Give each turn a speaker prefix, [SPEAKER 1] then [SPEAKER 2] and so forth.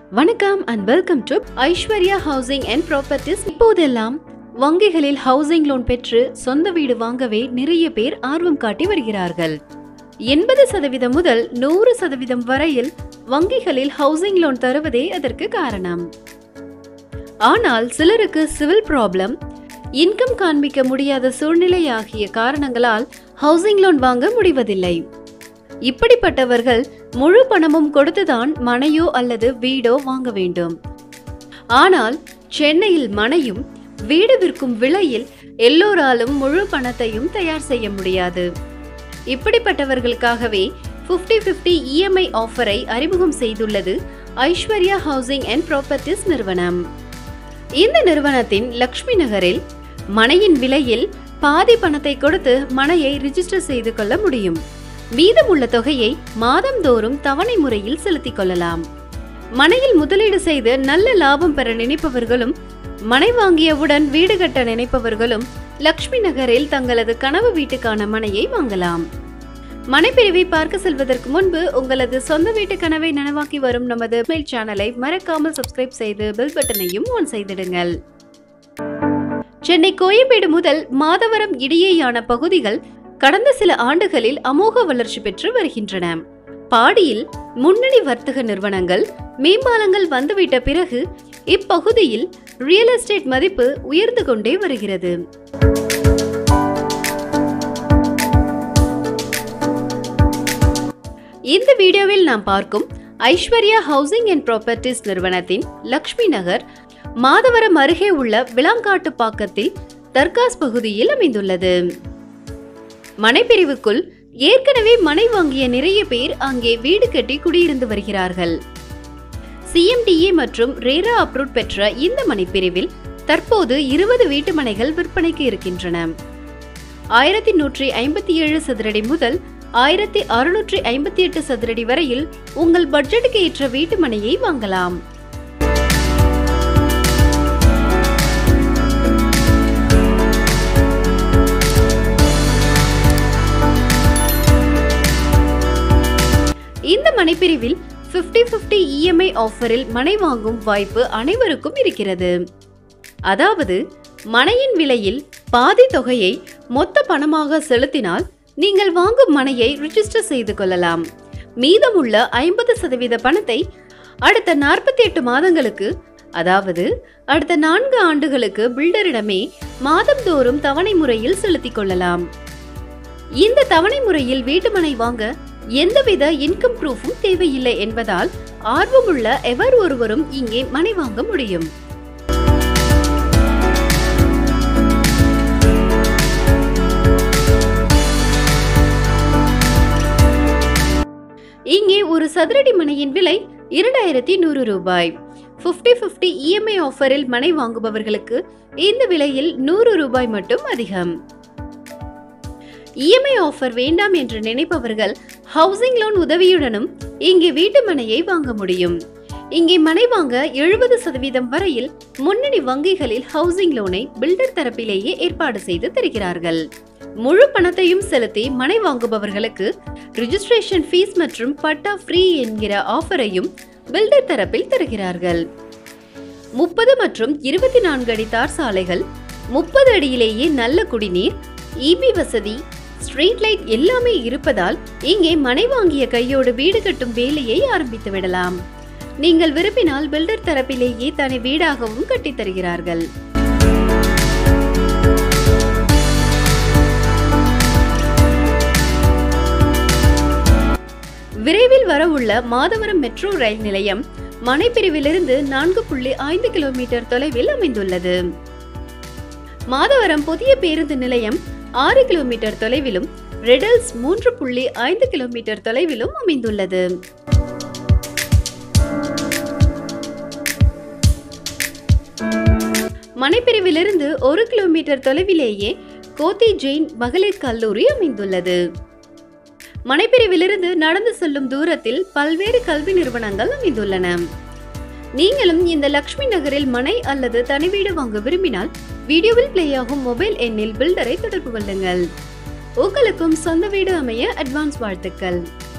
[SPEAKER 1] வணக்கம் and welcome to Aishwarya housing and properties இப்போதெல்லாம் வங்கிகளில் ஹவுசிங் லோன் பெற்று சொந்த வீடு வாங்கவே நிறைய பேர் ஆர்வம் காட்டி வருகிறார்கள் எண்பது சதவீதம் முதல் நூறு சதவீதம் வரையில் வங்கிகளில் ஹவுசிங் லோன் தருவதே அதற்கு காரணம் ஆனால் சிலருக்கு சிவில் ப்ராப்ளம் இன்கம் காண்பிக்க முடியாத சூழ்நிலை ஆகிய காரணங்களால் ஹவுசிங் லோன் வாங்க முடிவதில்லை இப்படிப்பட்டவர்கள் முழு பணமும் கொடுத்துதான் மனையோ அல்லது வீடோ வாங்க வேண்டும் ஆனால் சென்னையில் மனையும் வீடு விற்கும் விலையில் எல்லோராலும் முழு பணத்தையும் தயார் செய்ய முடியாது இப்படிப்பட்டவர்களுக்காகவே 50 50 இஎம்ஐ ஆஃபரை அறிமுகம் செய்துள்ளது ஐஸ்வர்யா ஹவுசிங் அண்ட் ப்ராப்பர்ட்டிஸ் நிறுவனம் இந்த நிறுவனத்தின் லக்ஷ்மி நகரில் மனையின் விலையில் பாதி பணத்தை கொடுத்து மனையை ரிஜிஸ்டர் செய்து கொள்ள முடியும் மீதமுள்ள தொகையை மாதந்தோறும் தவணை முறையில் செலுத்திக் கொள்ளலாம் மனையில் முதலீடு செய்து நல்ல லாபம் பெற நினைப்பவர்களும் மனை வாங்கியவுடன் வீடு கட்ட நினைப்பவர்களும் லக்ஷ்மி நகரில் தங்களது கனவு வீட்டுக்கான மனையை வாங்கலாம் மனைப்பிரிவை பார்க்க செல்வதற்கு முன்பு உங்களது சொந்த வீட்டு கனவை நனவாக்கி வரும் நமது மெயில் சேனலை மறக்காமல் சப்ஸ்கிரைப் செய்து பெல் பட்டனையும் ஆன் செய்திடுங்கள் சென்னை கோயம்பேடு முதல் மாதவரம் இடையேயான பகுதிகள் கடந்த சில ஆண்டுகளில் அமோக வளர்ச்சி பெற்று வருகின்றன பாடியில் முன்னணி வர்த்தக நிறுவனங்கள் மேம்பாலங்கள் வந்துவிட்ட பிறகு இப்பகுதியில் ரியல் எஸ்டேட் மதிப்பு உயர்ந்து கொண்டே வருகிறது இந்த வீடியோவில் நாம் பார்க்கும் ஐஸ்வர்யா ஹவுசிங் அண்ட் ப்ராப்பர்ட்டிஸ் நிறுவனத்தின் லக்ஷ்மி நகர் மாதவரம் அருகே உள்ள விளாங்காட்டு பாக்கத்தில் தர்காஸ் பகுதியில் அமைந்துள்ளது மனைப்பிரிவுக்குள் ஏற்கனவே மனை வாங்கிய நிறைய பேர் அங்கே வீடு கட்டி குடியிருந்து வருகிறார்கள் சிஎம்டிஏ மற்றும் ரேரா அப்ரூவ் பெற்ற இந்த மனைப்பிரிவில் தற்போது இருபது வீட்டு மனைகள் விற்பனைக்கு இருக்கின்றன ஆயிரத்தி நூற்றி ஐம்பத்தி ஏழு சதுரடி முதல் ஆயிரத்தி அறுநூற்றி ஐம்பத்தி எட்டு சதுரடி வரையில் உங்கள் பட்ஜெட்டுக்கு ஏற்ற வீட்டு மனையை வாங்கலாம் இந்த மனைப்பிரிவில் 50 50 இஎம்ஐ ஆஃபரில் மனை வாங்கும் வாய்ப்பு அனைவருக்கும் இருக்கிறது அதாவது மனையின் விலையில் பாதி தொகையை மொத்த பணமாக செலுத்தினால் நீங்கள் வாங்கும் மனையை ரிஜிஸ்டர் செய்து கொள்ளலாம் மீதமுள்ள ஐம்பது சதவீத பணத்தை அடுத்த நாற்பத்தி எட்டு மாதங்களுக்கு அதாவது அடுத்த நான்கு ஆண்டுகளுக்கு பில்டரிடமே மாதந்தோறும் தவணை முறையில் செலுத்திக் கொள்ளலாம் இந்த தவணை முறையில் வீட்டுமனை வாங்க எந்தவித இன்கம் ப்ரூஃபும் தேவையில்லை என்பதால் ஆர்வமுள்ள எவர் ஒருவரும் இங்கே மனை வாங்க முடியும் இங்கே ஒரு சதுரடி மனையின் விலை இரண்டாயிரத்தி நூறு ரூபாய் 50 50 இஎம்ஐ ஆஃபரில் மனை வாங்குபவர்களுக்கு இந்த விலையில் நூறு ரூபாய் மட்டும் அதிகம் இஎம்ஐ ஆஃபர் வேண்டாம் என்று நினைப்பவர்கள் ஹவுசிங் லோன் உதவியுடனும் இங்கே வீட்டு மனையை வாங்க முடியும் இங்கே மனை வாங்க எழுபது சதவீதம் வரையில் முன்னணி வங்கிகளில் ஹவுசிங் லோனை பில்டர் தரப்பிலேயே ஏற்பாடு செய்து தருகிறார்கள் முழு பணத்தையும் செலுத்தி மனை வாங்குபவர்களுக்கு ரிஜிஸ்ட்ரேஷன் ஃபீஸ் மற்றும் பட்டா ஃப்ரீ என்கிற ஆஃபரையும் பில்டர் தரப்பில் தருகிறார்கள் முப்பது மற்றும் இருபத்தி நான்கு அடி தார் சாலைகள் முப்பது அடியிலேயே நல்ல குடிநீர் இபி வசதி ஸ்ட்ரீட் லைட் எல்லாமே இருப்பதால் இங்கே மனை வாங்கிய கையோடு வீடு கட்டும் வேலையை ஆரம்பித்து விடலாம் நீங்கள் விரும்பினால் பில்டர் தரப்பிலேயே தனி வீடாகவும் கட்டித் தருகிறார்கள் விரைவில் வரவுள்ள மாதவரம் மெட்ரோ ரயில் நிலையம் மனைப்பிரிவிலிருந்து நான்கு புள்ளி ஐந்து கிலோமீட்டர் தொலைவில் அமைந்துள்ளது மாதவரம் புதிய பேருந்து நிலையம் ஆறு கிலோமீட்டர் தொலைவிலும் ரெடல்ஸ் மூன்று புள்ளி ஐந்து கிலோமீட்டர் தொலைவிலும் அமைந்துள்ளது மனைப்பிரிவிலிருந்து ஒரு கிலோமீட்டர் தொலைவிலேயே கோத்தி ஜெயின் மகளிர் கல்லூரி அமைந்துள்ளது மனைப்பிரிவிலிருந்து நடந்து செல்லும் தூரத்தில் பல்வேறு கல்வி நிறுவனங்கள் அமைந்துள்ளன நீங்களும் இந்த லக்ஷ்மி நகரில் மனை அல்லது தனி வீடு வாங்க விரும்பினால் வீடியோவில் பிளே ஆகும் மொபைல் எண்ணில் பில்டரை தொடர்பு கொள்ளுங்கள் உங்களுக்கும் சொந்த வீடு அமைய அட்வான்ஸ் வாழ்த்துக்கள்